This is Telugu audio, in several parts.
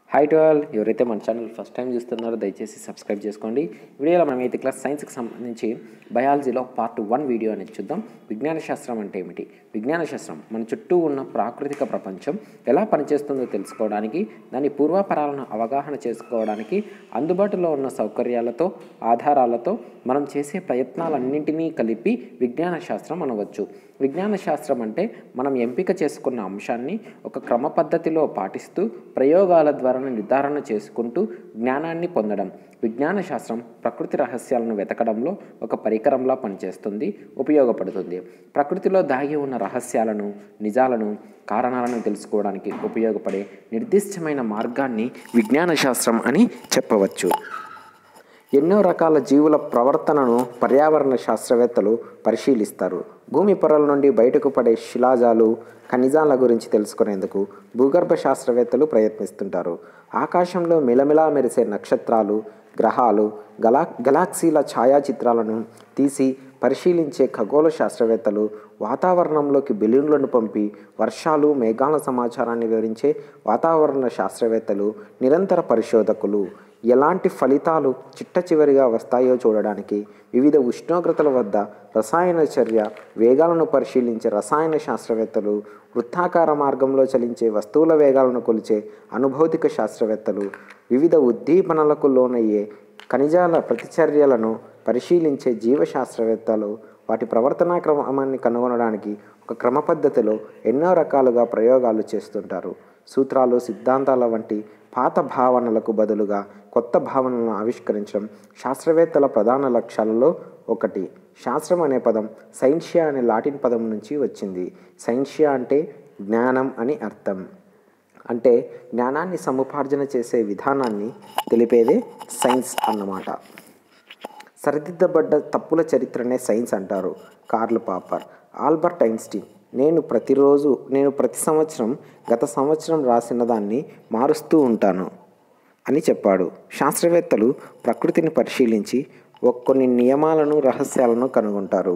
హాయ్ టు ఆల్ ఎవరైతే మన ఛానల్ ఫస్ట్ టైం చూస్తున్నారో దయచేసి సబ్స్క్రైబ్ చేసుకోండి వీడియోలో మనం ఎయిత్ క్లాస్ సైన్స్కి సంబంధించి బయాలజీలో పార్ట్ వన్ వీడియో అనేది చూద్దాం విజ్ఞాన శాస్త్రం అంటే ఏమిటి విజ్ఞాన శాస్త్రం మన చుట్టూ ఉన్న ప్రాకృతిక ప్రపంచం ఎలా పనిచేస్తుందో తెలుసుకోవడానికి దాని పూర్వాపరాలను అవగాహన చేసుకోవడానికి అందుబాటులో ఉన్న సౌకర్యాలతో ఆధారాలతో మనం చేసే ప్రయత్నాలన్నింటినీ కలిపి విజ్ఞాన శాస్త్రం అనవచ్చు విజ్ఞాన శాస్త్రం అంటే మనం ఎంపిక చేసుకున్న అంశాన్ని ఒక క్రమ పద్ధతిలో పాటిస్తూ ప్రయోగాల ద్వారా నిర్ధారణ చేసుకుంటూ జ్ఞానాన్ని పొందడం విజ్ఞాన శాస్త్రం ప్రకృతి రహస్యాలను వెతకడంలో ఒక పరికరంలా పనిచేస్తుంది ఉపయోగపడుతుంది ప్రకృతిలో దాగి ఉన్న రహస్యాలను నిజాలను కారణాలను తెలుసుకోవడానికి ఉపయోగపడే నిర్దిష్టమైన మార్గాన్ని విజ్ఞాన శాస్త్రం అని చెప్పవచ్చు ఎన్నో రకాల జీవుల ప్రవర్తనను పర్యావరణ శాస్త్రవేత్తలు పరిశీలిస్తారు భూమి పొరల నుండి బయటకు పడే శిలాజాలు ఖనిజాల గురించి తెలుసుకునేందుకు భూగర్భ శాస్త్రవేత్తలు ప్రయత్నిస్తుంటారు ఆకాశంలో మిలమిలా మెరిసే నక్షత్రాలు గ్రహాలు గలా గెలాక్సీల ఛాయాచిత్రాలను తీసి పరిశీలించే ఖగోళ శాస్త్రవేత్తలు వాతావరణంలోకి బెలూన్లను పంపి వర్షాలు మేఘాల సమాచారాన్ని వివరించే వాతావరణ శాస్త్రవేత్తలు నిరంతర పరిశోధకులు ఎలాంటి ఫలితాలు చిట్ట చివరిగా వస్తాయో చూడడానికి వివిధ ఉష్ణోగ్రతల వద్ద రసాయన చర్య వేగాలను పరిశీలించే రసాయన శాస్త్రవేత్తలు వృత్తాకార మార్గంలో చలించే వస్తువుల వేగాలను కొలిచే అనుభౌతిక శాస్త్రవేత్తలు వివిధ ఉద్దీపనలకు లోనయ్యే ఖనిజాల ప్రతిచర్యలను పరిశీలించే జీవశాస్త్రవేత్తలు వాటి ప్రవర్తనా క్రమాన్ని కనుగొనడానికి ఒక క్రమ పద్ధతిలో ఎన్నో రకాలుగా ప్రయోగాలు చేస్తుంటారు సూత్రాలు సిద్ధాంతాల వంటి పాత భావనలకు బదులుగా కొత్త భావనలను ఆవిష్కరించడం శాస్త్రవేత్తల ప్రధాన లక్ష్యాలలో ఒకటి శాస్త్రం అనే పదం సైన్షియా అనే లాటిన్ పదం నుంచి వచ్చింది సైన్షియా అంటే జ్ఞానం అని అర్థం అంటే జ్ఞానాన్ని సముపార్జన చేసే విధానాన్ని తెలిపేదే సైన్స్ అన్నమాట సరిదిద్దబడ్డ తప్పుల చరిత్రనే సైన్స్ అంటారు కార్ల్ పాపర్ ఆల్బర్ట్ ఐన్స్టీన్ నేను ప్రతిరోజు నేను ప్రతి సంవత్సరం గత సంవత్సరం రాసిన దాన్ని మారుస్తూ ఉంటాను అని చెప్పాడు శాస్త్రవేత్తలు ప్రకృతిని పరిశీలించి ఒక కొన్ని నియమాలను రహస్యాలను కనుగొంటారు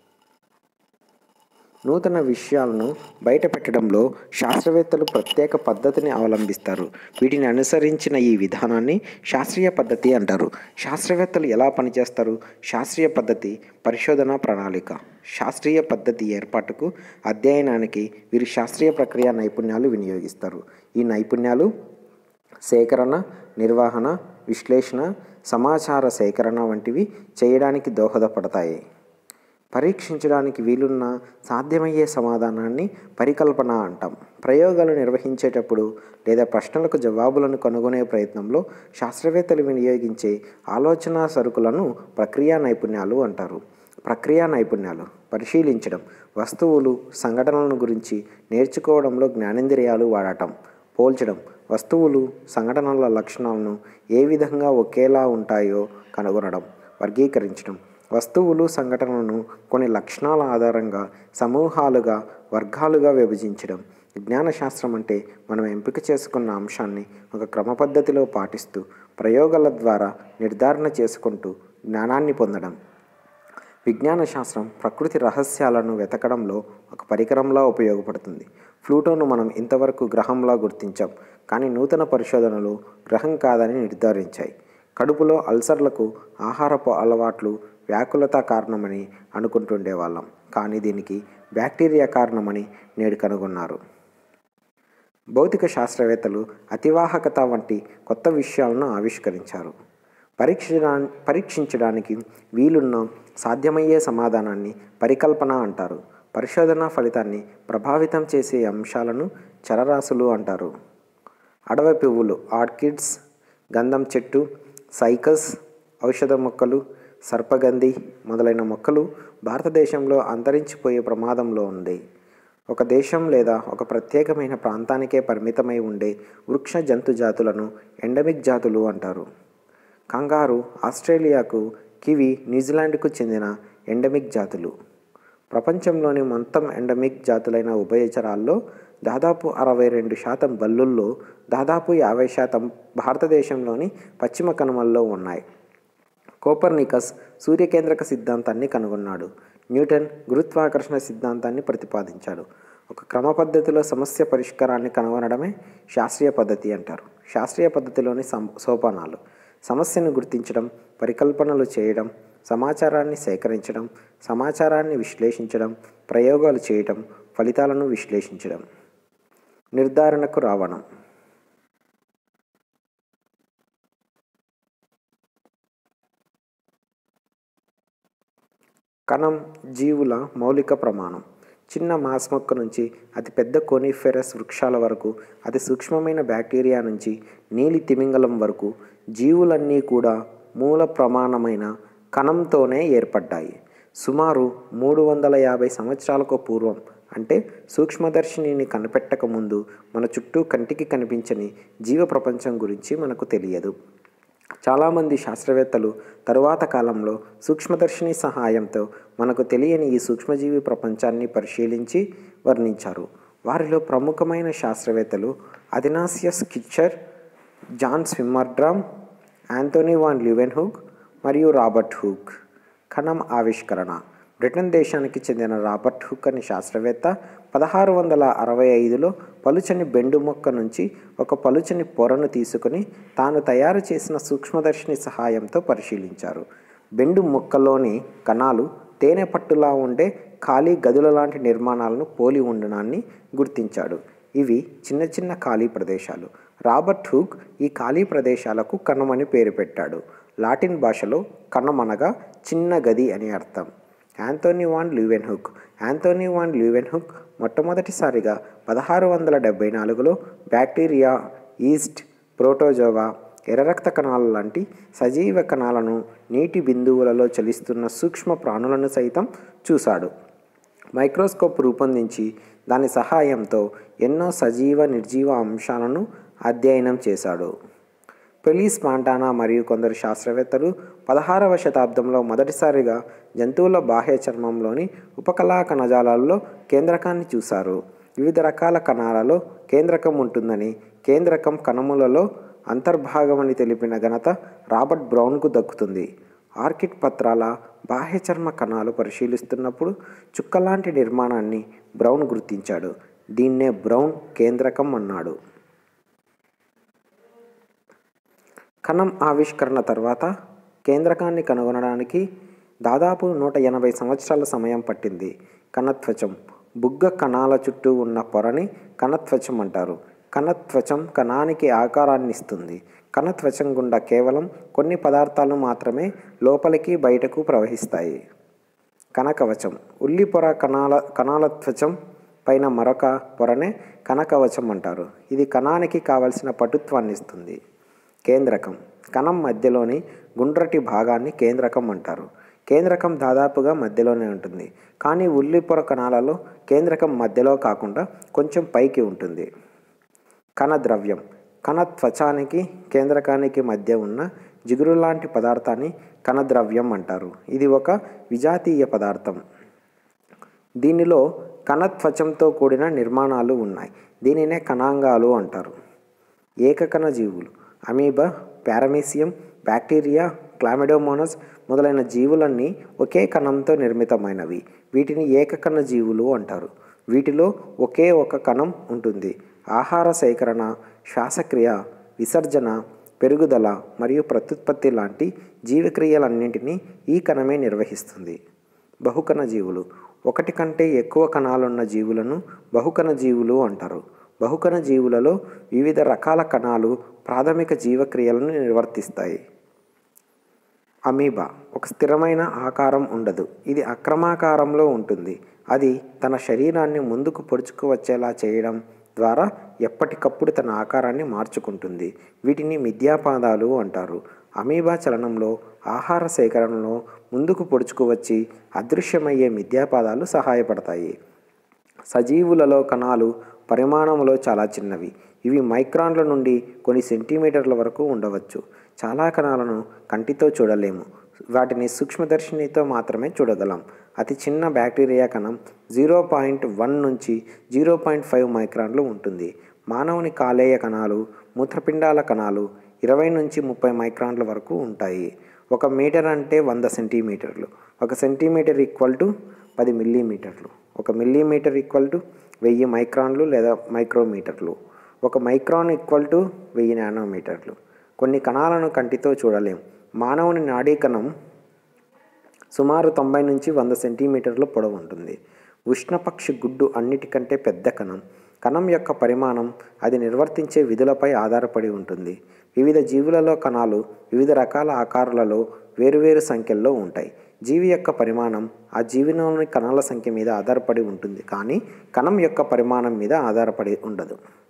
నూతన విషయాలను బయటపెట్టడంలో శాస్త్రవేత్తలు ప్రత్యేక పద్ధతిని అవలంబిస్తారు వీటిని అనుసరించిన ఈ విధానాన్ని శాస్త్రీయ పద్ధతి అంటారు శాస్త్రవేత్తలు ఎలా పనిచేస్తారు శాస్త్రీయ పద్ధతి పరిశోధన ప్రణాళిక శాస్త్రీయ పద్ధతి ఏర్పాటుకు అధ్యయనానికి వీరు శాస్త్రీయ ప్రక్రియ నైపుణ్యాలు వినియోగిస్తారు ఈ నైపుణ్యాలు సేకరణ నిర్వహణ విశ్లేషణ సమాచార సేకరణ వంటివి చేయడానికి దోహదపడతాయి పరీక్షించడానికి వీలున్న సాధ్యమయ్యే సమాధానాన్ని పరికల్పన అంటాం ప్రయోగాలు నిర్వహించేటప్పుడు లేదా ప్రశ్నలకు జవాబులను కనుగొనే ప్రయత్నంలో శాస్త్రవేత్తలు వినియోగించే ఆలోచన సరుకులను ప్రక్రియా నైపుణ్యాలు అంటారు ప్రక్రియా నైపుణ్యాలు పరిశీలించడం వస్తువులు సంఘటనలను గురించి నేర్చుకోవడంలో జ్ఞానేంద్రియాలు వాడటం పోల్చడం వస్తువులు సంఘటనల లక్షణాలను ఏ విధంగా ఒకేలా ఉంటాయో కనుగొనడం వర్గీకరించడం వస్తువులు సంఘటనలను కొన్ని లక్షణాల ఆధారంగా సమూహాలుగా వర్గాలుగా విభజించడం విజ్ఞాన శాస్త్రం అంటే మనం ఎంపిక చేసుకున్న అంశాన్ని ఒక క్రమ పద్ధతిలో పాటిస్తూ ప్రయోగాల ద్వారా నిర్ధారణ చేసుకుంటూ జ్ఞానాన్ని పొందడం విజ్ఞాన శాస్త్రం ప్రకృతి రహస్యాలను వెతకడంలో ఒక పరికరంలా ఉపయోగపడుతుంది ప్లూటోను మనం ఇంతవరకు గ్రహంలా గుర్తించాం కానీ నూతన పరిశోధనలు గ్రహం కాదని నిర్ధారించాయి కడుపులో అల్సర్లకు ఆహారపు అలవాట్లు వ్యాకులత కారణమని అనుకుంటుండేవాళ్ళం కానీ దీనికి బ్యాక్టీరియా కారణమని నేడు కనుగొన్నారు భౌతిక శాస్త్రవేత్తలు అతివాహకత వంటి కొత్త విషయాలను ఆవిష్కరించారు పరీక్ష పరీక్షించడానికి వీలున్న సాధ్యమయ్యే సమాధానాన్ని పరికల్పన అంటారు పరిశోధన ఫలితాన్ని ప్రభావితం చేసే అంశాలను చరరాశులు అంటారు అడవి పువ్వులు ఆర్కిడ్స్ గంధం చెట్టు సైకస్ ఔషధ మొక్కలు సర్పగంధి మొదలైన మొక్కలు భారతదేశంలో అంతరించిపోయే ప్రమాదంలో ఉంది ఒక దేశం లేదా ఒక ప్రత్యేకమైన ప్రాంతానికే పరిమితమై ఉండే వృక్ష జంతు జాతులను ఎండమిక్ జాతులు అంటారు కంగారు ఆస్ట్రేలియాకు కివి న్యూజిలాండ్కు చెందిన ఎండమిక్ జాతులు ప్రపంచంలోని మొత్తం ఎండమిక్ జాతులైన ఉభయచరాల్లో దాదాపు అరవై రెండు శాతం బల్లుల్లో దాదాపు యాభై శాతం భారతదేశంలోని పశ్చిమ కనుమల్లో ఉన్నాయి కోపర్నికస్ సూర్యకేంద్రక సిద్ధాంతాన్ని కనుగొన్నాడు న్యూటన్ గురుత్వాకర్షణ సిద్ధాంతాన్ని ప్రతిపాదించాడు ఒక క్రమ పద్ధతిలో సమస్య పరిష్కారాన్ని కనుగొనడమే శాస్త్రీయ పద్ధతి అంటారు శాస్త్రీయ పద్ధతిలోని సం సోపానాలు సమస్యను గుర్తించడం పరికల్పనలు చేయడం సమాచారాన్ని సేకరించడం సమాచారాన్ని విశ్లేషించడం ప్రయోగాలు చేయడం ఫలితాలను విశ్లేషించడం నిర్ధారణకు రావడం కణం జీవుల మౌలిక ప్రమాణం చిన్న మాస్ మొక్క నుంచి అతి పెద్ద కోనిఫెరస్ వృక్షాల వరకు అతి సూక్ష్మమైన బ్యాక్టీరియా నుంచి నీలి తిమింగలం వరకు జీవులన్నీ కూడా మూల ప్రమాణమైన కణంతోనే ఏర్పడ్డాయి సుమారు మూడు వందల యాభై సంవత్సరాలకు పూర్వం అంటే సూక్ష్మదర్శినిని కనిపెట్టక ముందు మన చుట్టూ కంటికి కనిపించని జీవ ప్రపంచం గురించి మనకు తెలియదు చాలామంది శాస్త్రవేత్తలు తరువాత కాలంలో సూక్ష్మదర్శిని సహాయంతో మనకు తెలియని ఈ సూక్ష్మజీవి ప్రపంచాన్ని పరిశీలించి వర్ణించారు వారిలో ప్రముఖమైన శాస్త్రవేత్తలు Athanasius Kircher Jan Swammerdam Antony van Leeuwenhoek మరియు రాబర్ట్ హుక్ కణం ఆవిష్కరణ బ్రిటన్ దేశానికి చెందిన రాబర్ట్ హుక్ అనే శాస్త్రవేత్త పదహారు వందల అరవై ఐదులో పలుచని బెండు మొక్క నుంచి ఒక పలుచని పొరను తీసుకుని తాను తయారు చేసిన సూక్ష్మదర్శిని సహాయంతో పరిశీలించారు బెండు మొక్కలోని కణాలు తేనె పట్టులా ఉండే ఖాళీ గదుల లాంటి నిర్మాణాలను పోలి ఉండడాన్ని గుర్తించాడు ఇవి చిన్న చిన్న ఖాళీ ప్రదేశాలు రాబర్ట్ హుక్ ఈ ఖాళీ ప్రదేశాలకు కణం అని పేరు పెట్టాడు లాటిన్ భాషలో కణం అనగా చిన్న గది అని అర్థం Antony van Leeuwenhoek Antony van Leeuwenhoek మొట్టమొదటిసారిగా పదహారు వందల డెబ్బై నాలుగులో బ్యాక్టీరియా ఈస్ట్ ప్రోటోజోవా ఎర్ర రక్త కణాల లాంటి సజీవ కణాలను నీటి బిందువులలో చలిస్తున్న సూక్ష్మ ప్రాణులను సైతం చూశాడు మైక్రోస్కోప్ రూపొందించి దాని సహాయంతో ఎన్నో సజీవ నిర్జీవ అంశాలను అధ్యయనం చేశాడు పెలీస్ మాంటానా మరియు కొందరు శాస్త్రవేత్తలు పదహారవ శతాబ్దంలో మొదటిసారిగా జంతువుల బాహ్య చర్మంలోని ఉపకళా కణజాలాల్లో కేంద్రకాన్ని చూశారు వివిధ రకాల కణాలలో కేంద్రకం ఉంటుందని కేంద్రకం కణములలో అంతర్భాగమని తెలిపిన ఘనత రాబర్ట్ బ్రౌన్కు దక్కుతుంది ఆర్కిడ్ పత్రాల బాహ్య చర్మ కణాలు పరిశీలిస్తున్నప్పుడు చుక్కలాంటి నిర్మాణాన్ని బ్రౌన్ గుర్తించాడు దీన్నే బ్రౌన్ కేంద్రకం అన్నాడు కణం ఆవిష్కరణ తర్వాత కేంద్రకాన్ని కనుగొనడానికి దాదాపు నూట ఎనభై సంవత్సరాల సమయం పట్టింది కణత్వచం బుగ్గ కణాల చుట్టూ ఉన్న పొరని కణత్వచం అంటారు కణత్వచం కణానికి ఆకారాన్ని ఇస్తుంది కణత్వచం గుండా కేవలం కొన్ని పదార్థాలు మాత్రమే లోపలికి బయటకు ప్రవహిస్తాయి కణకవచం ఉల్లి పొర కణాల కణాల త్వచం పైన మరొక పొరనే కణకవచం అంటారు ఇది కణానికి కావలసిన పటుత్వాన్ని ఇస్తుంది కేంద్రకం కణం మధ్యలోని గుండ్రటి భాగాన్ని కేంద్రకం అంటారు కేంద్రకం దాదాపుగా మధ్యలోనే ఉంటుంది కానీ ఉల్లిపొర కణాలలో కేంద్రకం మధ్యలో కాకుండా కొంచెం పైకి ఉంటుంది కణద్రవ్యం కణత్వచానికి కేంద్రకానికి మధ్య ఉన్న జిగురు లాంటి పదార్థాన్ని కణద్రవ్యం అంటారు ఇది ఒక విజాతీయ పదార్థం దీనిలో కణత్వచంతో కూడిన నిర్మాణాలు ఉన్నాయి దీనినే కణాంగాలు అంటారు ఏకకణ జీవులు అమీబా పారమీసియం బ్యాక్టీరియా క్లామిడోమోనస్ మొదలైన జీవులన్నీ ఒకే కణంతో నిర్మితమైనవి వీటిని ఏకకణ జీవులు అంటారు వీటిలో ఒకే ఒక కణం ఉంటుంది ఆహార సేకరణ శ్వాసక్రియ విసర్జన పెరుగుదల మరియు ప్రత్యుత్పత్తి లాంటి జీవక్రియలన్నింటినీ ఈ కణమే నిర్వహిస్తుంది బహుకణ జీవులు ఒకటి కంటే ఎక్కువ కణాలున్న జీవులను బహుకణ జీవులు అంటారు బహుకణ జీవులలో వివిధ రకాల కణాలు ప్రాథమిక జీవక్రియలను నిర్వర్తిస్తాయి అమీబా ఒక స్థిరమైన ఆకారం ఉండదు ఇది అక్రమాకారంలో ఉంటుంది అది తన శరీరాన్ని ముందుకు పొడుచుకు వచ్చేలా చేయడం ద్వారా ఎప్పటికప్పుడు తన ఆకారాన్ని మార్చుకుంటుంది వీటిని మిథ్యాపాదాలు అంటారు అమీబా చలనంలో ఆహార సేకరణలో ముందుకు పొడుచుకు వచ్చి అదృశ్యమయ్యే మిథ్యాపాదాలు సహాయపడతాయి సజీవులలో కణాలు పరిమాణంలో చాలా చిన్నవి ఇవి మైక్రాన్ల నుండి కొన్ని సెంటీమీటర్ల వరకు ఉండవచ్చు చాలా కణాలను కంటితో చూడలేము వాటిని సూక్ష్మదర్శినితో మాత్రమే చూడగలం అతి చిన్న బ్యాక్టీరియా కణం జీరో పాయింట్ వన్ నుంచి జీరో పాయింట్ ఫైవ్ మైక్రాన్లు ఉంటుంది మానవుని కాలేయ కణాలు మూత్రపిండాల కణాలు ఇరవై నుంచి ముప్పై మైక్రాన్ల వరకు ఉంటాయి ఒక మీటర్ అంటే వంద సెంటీమీటర్లు ఒక సెంటీమీటర్ ఈక్వల్ టు పది మిల్లీమీటర్లు ఒక మిల్లీమీటర్ ఈక్వల్ టు వెయ్యి మైక్రాన్లు లేదా మైక్రోమీటర్లు ఒక మైక్రాన్ ఈక్వల్ టు వెయ్యి నానోమీటర్లు కొన్ని కణాలను కంటితో చూడలేం మానవుని నాడీ కణం సుమారు తొంభై నుంచి వంద సెంటీమీటర్ల పొడవు ఉంటుంది ఉష్ణపక్షి గుడ్డు అన్నిటికంటే పెద్ద కణం కణం యొక్క పరిమాణం అది నిర్వర్తించే విధులపై ఆధారపడి ఉంటుంది వివిధ జీవులలో కణాలు వివిధ రకాల ఆకారాలలో వేరువేరు సంఖ్యల్లో ఉంటాయి జీవి యొక్క పరిమాణం ఆ జీవిలోని కణాల సంఖ్య మీద ఆధారపడి ఉంటుంది కానీ కణం యొక్క పరిమాణం మీద ఆధారపడి ఉండదు